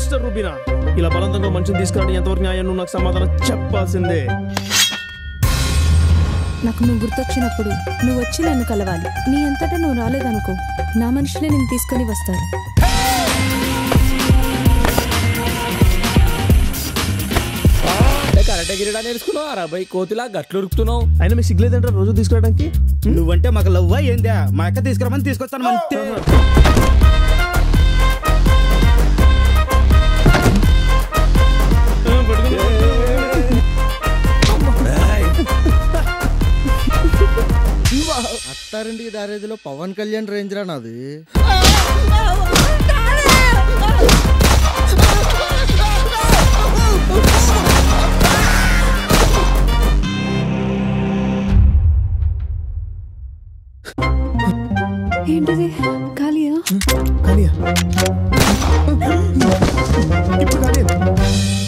mister Rubina ఇలా బలవంతంగా మనిషిని తీసుకురావడం ఎంతవరకు న్యాయం నువ్వు నాకు సమాధానం చెప్పాల్సిందే నాకు నువ్వు గుర్తొచ్చినప్పుడు నువ్వు వచ్చి నన్ను కలవాలి నీ అంతటా నువ్వు రాలేదనుకో నా మనుషులే నేను తీసుకొని వస్తారు కరెక్ట్ గిరిడా నేర్చుకున్నావు అరవై కోతిలా గట్లు ఉరుకుతున్నావు అయినా మీకు సిగ్గులేదంటారా రోజు తీసుకురావడానికి నువ్వంటే మాకు లవ్వా ఏందా మా అక్క తీసుకురమని తీసుకొస్తాను అంతే అత్తారింటికి దారేదిలో పవన్ కళ్యాణ్ రేంజ్ రా నాది ఏంటిది ఖాళీయా ఖాళీయా ఇప్పుడు ఖాళీ